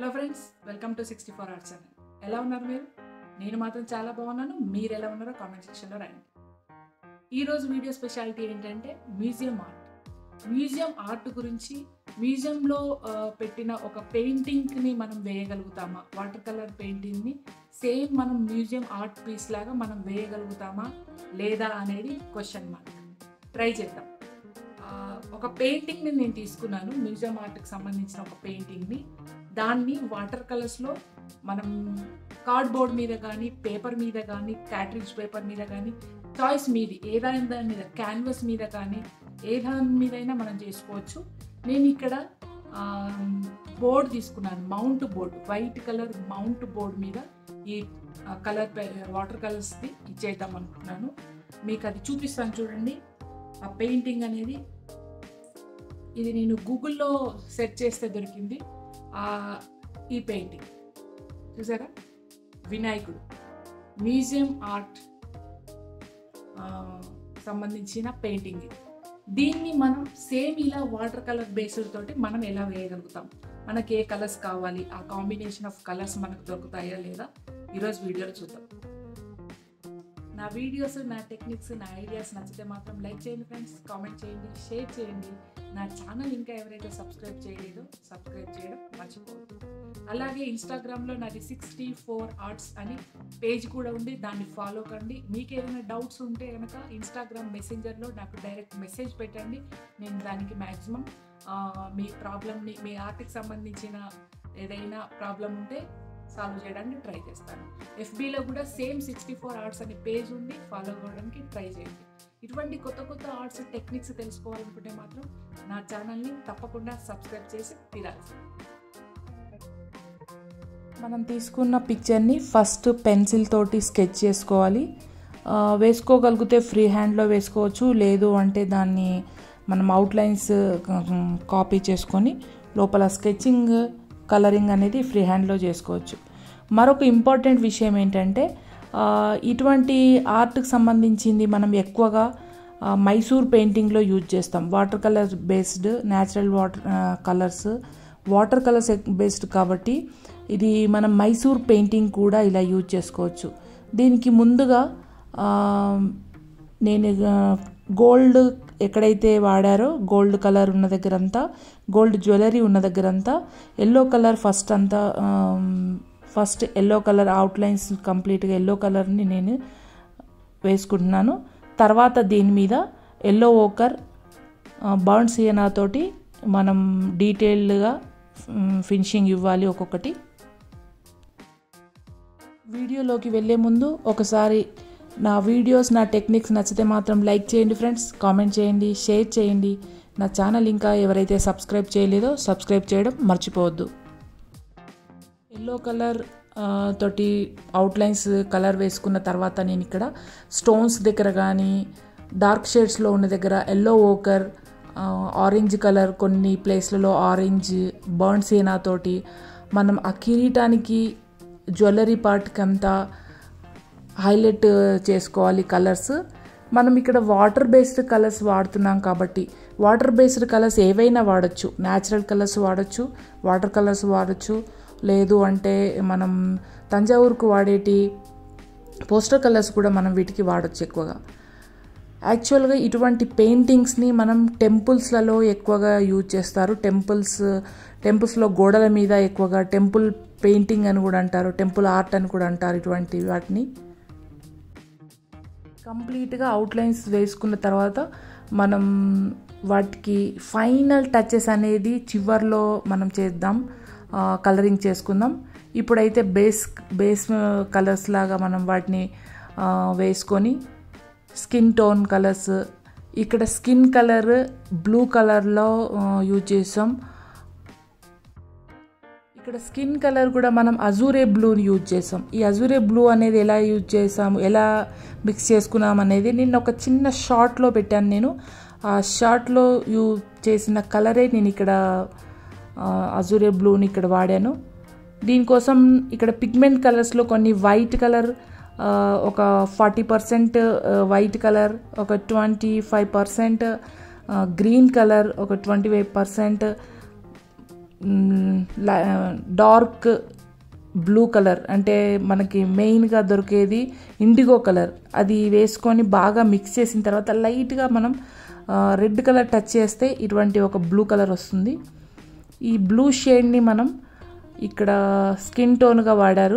hello friends welcome to sixty four arts channel ఎలా ఉన్నారు మీరు నేను మాత్రం చాలా బాగున్నాను మీరు ఎలా ఉన్నారో కామెంట్ సెక్షన్లో రాయండి ఈరోజు వీడియో స్పెషాలిటీ ఏంటంటే మ్యూజియం ఆర్ట్ మ్యూజియం ఆర్ట్ గురించి మ్యూజియంలో ఆ, పెట్టిన ఒక పెయింటింగ్ని మనం వేయగలుగుతామా వాటర్ కలర్ పెయింటింగ్ని సేమ్ మనం మ్యూజియం ఆర్ట్ పీస్ లాగా మనం వేయగలుగుతామా లేదా అనేది క్వశ్చన్ మార్క్ ట్రై చేద్దాం ఆ, ఒక పెయింటింగ్ని నేను తీసుకున్నాను మ్యూజియం ఆర్ట్కి సంబంధించిన ఒక పెయింటింగ్ని దాన్ని వాటర్ కలర్స్లో మనం కార్డ్బోర్డ్ మీద కానీ పేపర్ మీద కానీ క్యాట్రిడ్జ్ పేపర్ మీద కానీ చాయిస్ మీది ఏదైనా దాని మీద క్యాన్వస్ మీద కానీ ఏ దాని మీదైనా మనం చేసుకోవచ్చు నేను ఇక్కడ బోర్డ్ తీసుకున్నాను mount board white colour mount board మీద ఈ కలర్ వాటర్ కలర్స్ది ఇచ్చేద్దాం అనుకున్నాను మీకు అది చూపిస్తాను చూడండి ఆ పెయింటింగ్ అనేది ఇది నేను గూగుల్లో సెర్చ్ చేస్తే దొరికింది ఆ, ఈ పెయింటింగ్ చూసారా వినాయకుడు మ్యూజియం ఆర్ట్ ఆ, సంబంధించిన పెయింటింగ్ ఇది దీన్ని మనం సేమ్ ఇలా వాటర్ కలర్ బేస్డ్ తోటి మనం ఎలా వేయగలుగుతాం మనకి ఏ కలర్స్ కావాలి ఆ కాంబినేషన్ ఆఫ్ కలర్స్ మనకు దొరుకుతాయా లేదా ఈరోజు వీడియోలో చూద్దాం నా వీడియోస్ నా టెక్నిక్స్ నా ఐడియాస్ నచ్చితే మాత్రం లైక్ చేయండి ఫ్రెండ్స్ కామెంట్ చేయండి షేర్ చేయండి నా ఛానల్ ఇంకా ఎవరైతే సబ్స్క్రైబ్ చేయలేదో సబ్స్క్రైబ్ చేయడం మర్చిపోవద్దు అలాగే ఇన్స్టాగ్రామ్లో నాది సిక్స్టీ ఫోర్ ఆర్ట్స్ అని పేజ్ కూడా ఉంది దాన్ని ఫాలో కండి మీకు ఏదైనా డౌట్స్ ఉంటే కనుక ఇన్స్టాగ్రామ్ మెసెంజర్లో నాకు డైరెక్ట్ మెసేజ్ పెట్టండి నేను దానికి మ్యాక్సిమం మీ ప్రాబ్లమ్ని మీ ఆర్ట్కి సంబంధించిన ఏదైనా ప్రాబ్లం ఉంటే సాల్వ్ చేయడానికి ట్రై చేస్తాను ఎఫ్బీలో కూడా సేమ్ సిక్స్టీ ఫోర్ ఆర్ట్స్ అనే పేజ్ ఉంది ఫాలో అవ్వడానికి ట్రై చేయండి ఇటువంటి కొత్త కొత్త ఆర్ట్స్ టెక్నిక్స్ తెలుసుకోవాలనుకుంటే మాత్రం నా ఛానల్ని తప్పకుండా సబ్స్క్రైబ్ చేసి తీరాల్సింది మనం తీసుకున్న పిక్చర్ని ఫస్ట్ పెన్సిల్ తోటి స్కెచ్ చేసుకోవాలి ఆ, వేసుకోగలిగితే ఫ్రీ హ్యాండ్లో వేసుకోవచ్చు లేదు అంటే దాన్ని మనం అవుట్లైన్స్ కాపీ చేసుకొని లోపల స్కెచింగ్ కలరింగ్ అనేది ఫ్రీ హ్యాండ్లో చేసుకోవచ్చు మరొక ఇంపార్టెంట్ విషయం ఏంటంటే ఆ, ఇటువంటి ఆర్ట్కి సంబంధించింది మనం ఎక్కువగా ఆ, మైసూర్ పెయింటింగ్లో యూజ్ చేస్తాం water colour based natural water colours water colours based కాబట్టి ఇది మనం మైసూర్ పెయింటింగ్ కూడా ఇలా యూజ్ చేసుకోవచ్చు దీనికి ముందుగా ఆ, నేను ఆ, గోల్డ్ ఎక్కడైతే వాడారో గోల్డ్ కలర్ ఉన్న దగ్గర అంతా గోల్డ్ జ్యువెలరీ ఉన్న దగ్గర అంతా ఎల్లో కలర్ ఫస్ట్ అంతా ఫస్ట్ ఎల్లో కలర్ అవుట్లైన్స్ కంప్లీట్గా ఎల్లో కలర్ని నేను వేసుకుంటున్నాను తర్వాత దీని మీద ఎల్లో ఓకర్ బర్న్ సియనా తోటి మనం డీటెయిల్డ్గా ఫినిషింగ్ ఇవ్వాలి ఒక్కొక్కటి వీడియోలోకి వెళ్ళే ముందు ఒకసారి నా వీడియోస్ నా టెక్నిక్స్ నచ్చితే మాత్రం లైక్ చేయండి ఫ్రెండ్స్ కామెంట్ చేయండి షేర్ చేయండి నా ఛానల్ ఇంకా ఎవరైతే సబ్స్క్రైబ్ చేయలేదో సబ్స్క్రైబ్ చేయడం మర్చిపోవద్దు ఎల్లో కలర్ ఆ, తోటి అవుట్లైన్స్ కలర్ వేసుకున్న తర్వాత నేను ఇక్కడ స్టోన్స్ దగ్గర కానీ డార్క్ షేడ్స్లో ఉన్న దగ్గర ఎల్లో ఓకర్ ఆరెంజ్ కలర్ కొన్ని ప్లేస్లలో ఆరెంజ్ బర్న్ సీనా తోటి మనం ఆ కిరీటానికి జ్యువెలరీ పార్ట్కి అంతా హైలైట్ చేసుకోవాలి కలర్స్ మనం ఇక్కడ వాటర్ బేస్డ్ కలర్స్ వాడుతున్నాం కాబట్టి వాటర్ బేస్డ్ కలర్స్ ఏవైనా వాడచ్చు న్యాచురల్ కలర్స్ వాడచ్చు వాటర్ కలర్స్ వాడచ్చు లేదు అంటే మనం తంజావూరుకు వాడేటి పోస్టర్ కలర్స్ కూడా మనం వీటికి వాడచ్చు ఎక్కువగా యాక్చువల్గా ఇటువంటి పెయింటింగ్స్ని మనం టెంపుల్స్లలో ఎక్కువగా యూజ్ చేస్తారు టెంపుల్స్ టెంపుల్స్లో గోడల మీద ఎక్కువగా టెంపుల్ పెయింటింగ్ అని కూడా అంటారు టెంపుల్ ఆర్ట్ అని కూడా అంటారు ఇటువంటి వాటిని కంప్లీట్గా అవుట్లైన్స్ వేసుకున్న తర్వాత మనం వాటికి ఫైనల్ టచెస్ అనేది చివర్లో మనం చేద్దాం కలరింగ్ చేసుకుందాం ఇప్పుడైతే బేస్ బేస్ కలర్స్ లాగా మనం వాటిని ఆ, వేసుకొని స్కిన్ టోన్ కలర్స్ ఇక్కడ స్కిన్ కలర్ బ్లూ కలర్లో యూజ్ చేసాం ఇక్కడ స్కిన్ కలర్ కూడా మనం అజూరే బ్లూని యూజ్ చేసాం ఈ అజూరే బ్లూ అనేది ఎలా యూజ్ చేసాము ఎలా మిక్స్ చేసుకున్నాం అనేది నేను ఒక చిన్న షార్ట్లో పెట్టాను నేను ఆ షార్ట్లో యూజ్ చేసిన కలరే నేను ఇక్కడ ఆ, అజూరే బ్లూని ఇక్కడ వాడాను దీనికోసం ఇక్కడ పిగ్మెంట్ కలర్స్లో కొన్ని వైట్ కలర్ ఆ, ఒక ఫార్టీ పర్సెంట్ వైట్ కలర్ ఒక twenty five percent green colour ఒక twenty five percent dark blue colour అంటే మనకి మెయిన్గా దొరికేది ఇండిగో కలర్ అది వేసుకొని బాగా మిక్స్ చేసిన తర్వాత లైట్గా మనం రెడ్ కలర్ టచ్ చేస్తే ఇటువంటి ఒక బ్లూ కలర్ వస్తుంది ఈ బ్లూ షేడ్ని మనం ఇక్కడ స్కిన్ టోన్గా వాడారు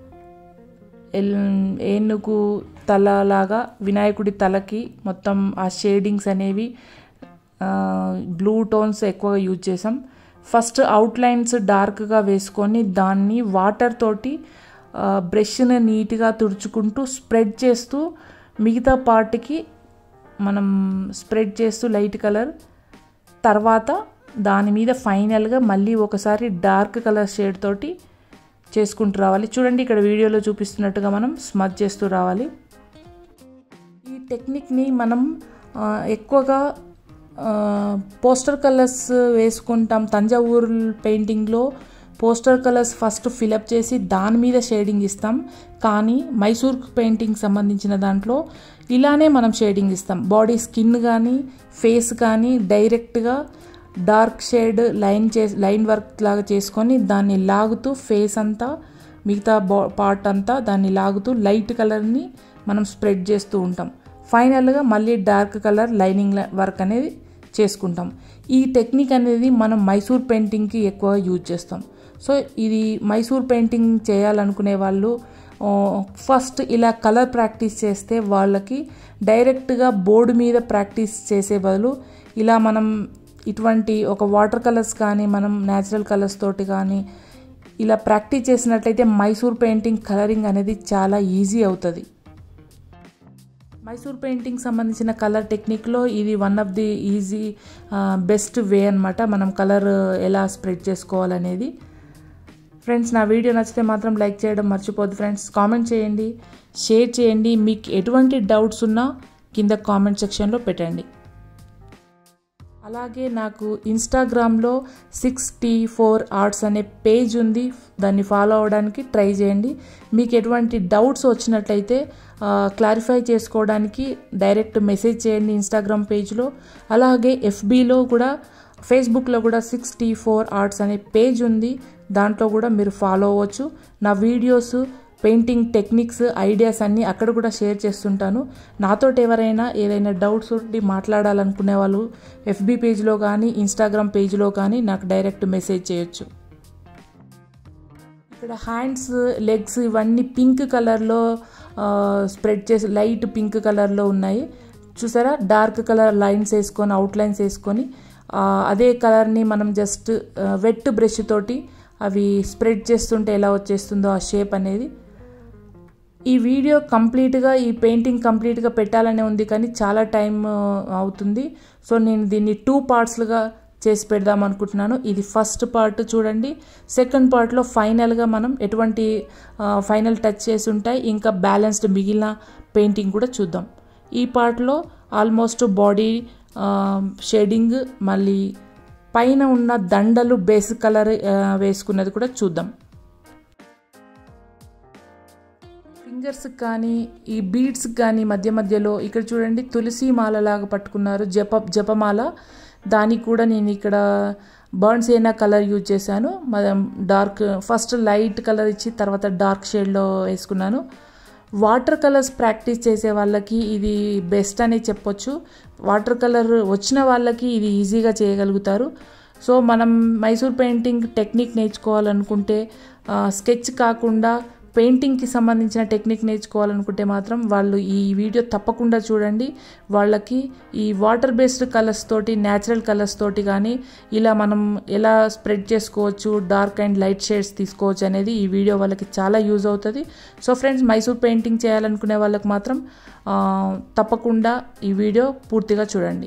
ఏనుగు తల లాగా వినాయకుడి తలకి మొత్తం ఆ షేడింగ్స్ అనేవి బ్లూ టోన్స్ ఎక్కువగా యూజ్ చేసాం ఫస్ట్ అవుట్లైన్స్ డార్క్గా వేసుకొని దాన్ని వాటర్ తోటి బ్రష్ని నీట్గా తుడుచుకుంటూ స్ప్రెడ్ చేస్తూ మిగతా పార్ట్కి మనం స్ప్రెడ్ చేస్తూ లైట్ కలర్ తర్వాత దాని మీద ఫైనల్గా మళ్ళీ ఒకసారి డార్క్ కలర్ షేడ్ తోటి చేసుకుంటూ రావాలి చూడండి ఇక్కడ వీడియోలో చూపిస్తున్నట్టుగా మనం స్మచ్ చేస్తూ రావాలి ఈ టెక్నిక్ని మనం ఎక్కువగా పోస్టర్ కలర్స్ వేసుకుంటాం తంజావూరు పెయింటింగ్లో పోస్టర్ కలర్స్ ఫస్ట్ ఫిలప్ చేసి దాని మీద షేడింగ్ ఇస్తాం కానీ మైసూర్ పెయింటింగ్ సంబంధించిన దాంట్లో ఇలానే మనం షేడింగ్ ఇస్తాం బాడీ స్కిన్ కానీ ఫేస్ కానీ డైరెక్ట్గా డార్క్ షేడ్ లైన్ చే లైన్ వర్క్ లాగా చేసుకొని దాన్ని లాగుతూ ఫేస్ అంతా మిగతా బా పార్ట్ అంతా దాన్ని లాగుతూ లైట్ కలర్ని మనం స్ప్రెడ్ చేస్తూ ఉంటాం ఫైనల్గా మళ్ళీ డార్క్ కలర్ లైనింగ్ వర్క్ అనేది చేసుకుంటాం ఈ టెక్నిక్ అనేది మనం మైసూర్ పెయింటింగ్కి ఎక్కువ యూజ్ చేస్తాం సో ఇది మైసూర్ పెయింటింగ్ చేయాలనుకునే వాళ్ళు ఫస్ట్ ఇలా కలర్ ప్రాక్టీస్ చేస్తే వాళ్ళకి డైరెక్ట్గా బోర్డు మీద ప్రాక్టీస్ చేసే బదులు ఇలా మనం ఇటువంటి ఒక వాటర్ కలర్స్ కానీ మనం న్యాచురల్ కలర్స్ తోటి కానీ ఇలా ప్రాక్టీస్ చేసినట్లయితే మైసూర్ పెయింటింగ్ కలరింగ్ అనేది చాలా ఈజీ అవుతుంది మైసూర్ పెయింటింగ్ సంబంధించిన కలర్ టెక్నిక్లో ఇది one of the easy best way అనమాట మనం కలర్ ఎలా స్ప్రెడ్ చేసుకోవాలనేది ఫ్రెండ్స్ నా వీడియో నచ్చితే మాత్రం లైక్ చేయడం మర్చిపోద్దు ఫ్రెండ్స్ కామెంట్ చేయండి షేర్ చేయండి మీకు ఎటువంటి డౌట్స్ ఉన్నా కింద కామెంట్ సెక్షన్లో పెట్టండి అలాగే నాకు ఇన్స్టాగ్రామ్లో సిక్స్ టీ ఫోర్ ఆర్ట్స్ అనే పేజ్ ఉంది దాన్ని ఫాలో అవడానికి ట్రై చేయండి మీకు ఎటువంటి డౌట్స్ వచ్చినట్లయితే క్లారిఫై చేసుకోవడానికి డైరెక్ట్ మెసేజ్ చేయండి ఇన్స్టాగ్రామ్ పేజ్లో అలాగే ఎఫ్బీలో కూడా ఫేస్బుక్లో కూడా సిక్స్ టీ ఫోర్ ఆర్ట్స్ అనే పేజ్ ఉంది దాంట్లో కూడా మీరు ఫాలో అవ్వచ్చు నా వీడియోస్ పెయింటింగ్ టెక్నిక్స్ ఐడియాస్ అన్నీ అక్కడ కూడా షేర్ చేస్తుంటాను నాతో ఎవరైనా ఏదైనా డౌట్స్ ఉండి మాట్లాడాలనుకునే వాళ్ళు ఎఫ్బీ పేజ్లో కానీ ఇన్స్టాగ్రామ్ పేజ్లో కానీ నాకు డైరెక్ట్ మెసేజ్ చేయొచ్చు ఇక్కడ హ్యాండ్స్ లెగ్స్ ఇవన్నీ పింక్ కలర్లో స్ప్రెడ్ చేసి లైట్ పింక్ కలర్లో ఉన్నాయి చూసారా డార్క్ కలర్ లైన్స్ వేసుకొని అవుట్ లైన్స్ వేసుకొని అదే కలర్ని మనం జస్ట్ వెట్ బ్రష్ తోటి అవి స్ప్రెడ్ చేస్తుంటే ఎలా వచ్చేస్తుందో ఆ షేప్ అనేది ఈ వీడియో కంప్లీట్గా ఈ పెయింటింగ్ కంప్లీట్గా పెట్టాలనే ఉంది కానీ చాలా టైం అవుతుంది సో నేను దీన్ని టూ పార్ట్స్లుగా చేసి పెడదాం అనుకుంటున్నాను ఇది ఫస్ట్ పార్ట్ చూడండి సెకండ్ పార్ట్లో ఫైనల్గా మనం ఎటువంటి ఫైనల్ టచ్ చేసి ఉంటాయి ఇంకా బ్యాలెన్స్డ్ మిగిలిన పెయింటింగ్ కూడా చూద్దాం ఈ పార్ట్లో ఆల్మోస్ట్ బాడీ షేడింగ్ మళ్ళీ పైన ఉన్న దండలు బేస్ కలర్ వేసుకున్నది కూడా చూద్దాం ఫింగర్స్ కానీ ఈ బీడ్స్ కానీ మధ్య మధ్యలో ఇక్కడ చూడండి తులసి మాల లాగా పట్టుకున్నారు జప జపమాల దానికి కూడా నేను ఇక్కడ బర్న్స్ అయినా కలర్ యూజ్ చేశాను డార్క్ ఫస్ట్ లైట్ కలర్ ఇచ్చి తర్వాత డార్క్ షేడ్లో వేసుకున్నాను వాటర్ కలర్స్ ప్రాక్టీస్ చేసే వాళ్ళకి ఇది బెస్ట్ అని చెప్పొచ్చు వాటర్ కలర్ వచ్చిన వాళ్ళకి ఇది ఈజీగా చేయగలుగుతారు సో మనం మైసూర్ పెయింటింగ్ టెక్నిక్ నేర్చుకోవాలనుకుంటే స్కెచ్ కాకుండా పెయింటింగ్కి సంబంధించిన టెక్నిక్ నేర్చుకోవాలనుకుంటే మాత్రం వాళ్ళు ఈ వీడియో తప్పకుండా చూడండి వాళ్ళకి ఈ వాటర్ బేస్డ్ కలర్స్ తోటి న్యాచురల్ కలర్స్ తోటి కానీ ఇలా మనం ఎలా స్ప్రెడ్ చేసుకోవచ్చు డార్క్ అండ్ లైట్ షేడ్స్ తీసుకోవచ్చు అనేది ఈ వీడియో వాళ్ళకి చాలా యూజ్ అవుతుంది సో ఫ్రెండ్స్ మైసూర్ పెయింటింగ్ చేయాలనుకునే వాళ్ళకి మాత్రం తప్పకుండా ఈ వీడియో పూర్తిగా చూడండి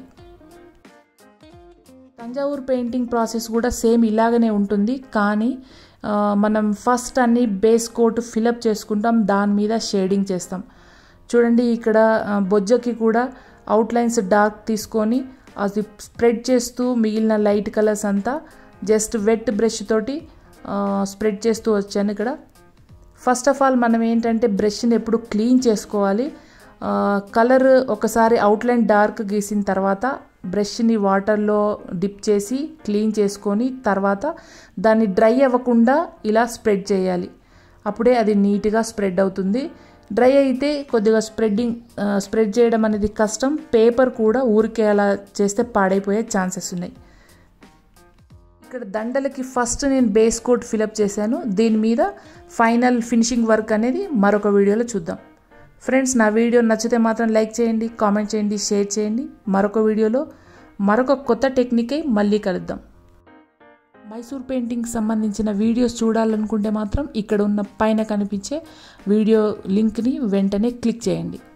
తంజావూరు పెయింటింగ్ ప్రాసెస్ కూడా సేమ్ ఇలాగనే ఉంటుంది కానీ మనం ఫస్ట్ అన్ని బేస్ కోట్ ఫిలప్ చేసుకుంటాం దాని మీద షేడింగ్ చేస్తాం చూడండి ఇక్కడ బొజ్జకి కూడా అవుట్లైన్స్ డార్క్ తీసుకొని అది స్ప్రెడ్ చేస్తూ మిగిలిన లైట్ కలర్స్ అంతా జస్ట్ వెట్ బ్రష్ తోటి స్ప్రెడ్ చేస్తూ వచ్చాను ఇక్కడ ఫస్ట్ ఆఫ్ ఆల్ మనం ఏంటంటే బ్రష్ని ఎప్పుడు క్లీన్ చేసుకోవాలి కలర్ ఒకసారి అవుట్లైన్ డార్క్ గీసిన తర్వాత బ్రష్ని వాటర్లో డిప్ చేసి క్లీన్ చేసుకొని తర్వాత దాన్ని డ్రై అవ్వకుండా ఇలా స్ప్రెడ్ చేయాలి అప్పుడే అది నీట్గా స్ప్రెడ్ అవుతుంది డ్రై అయితే కొద్దిగా స్ప్రెడ్డింగ్ స్ప్రెడ్ చేయడం అనేది కష్టం పేపర్ కూడా ఊరికే అలా చేస్తే పాడైపోయే ఛాన్సెస్ ఉన్నాయి ఇక్కడ దండలకి ఫస్ట్ నేను బేస్ కోట్ ఫిలప్ చేశాను దీని మీద ఫైనల్ ఫినిషింగ్ వర్క్ అనేది మరొక వీడియోలో చూద్దాం ఫ్రెండ్స్ నా వీడియో నచ్చితే మాత్రం లైక్ చేయండి కామెంట్ చేయండి షేర్ చేయండి మరొక వీడియోలో మరొక కొత్త టెక్నిక్ మళ్ళీ కలుద్దాం మైసూర్ పెయింటింగ్ సంబంధించిన వీడియోస్ చూడాలనుకుంటే మాత్రం ఇక్కడ ఉన్న పైన కనిపించే వీడియో లింక్ని వెంటనే క్లిక్ చేయండి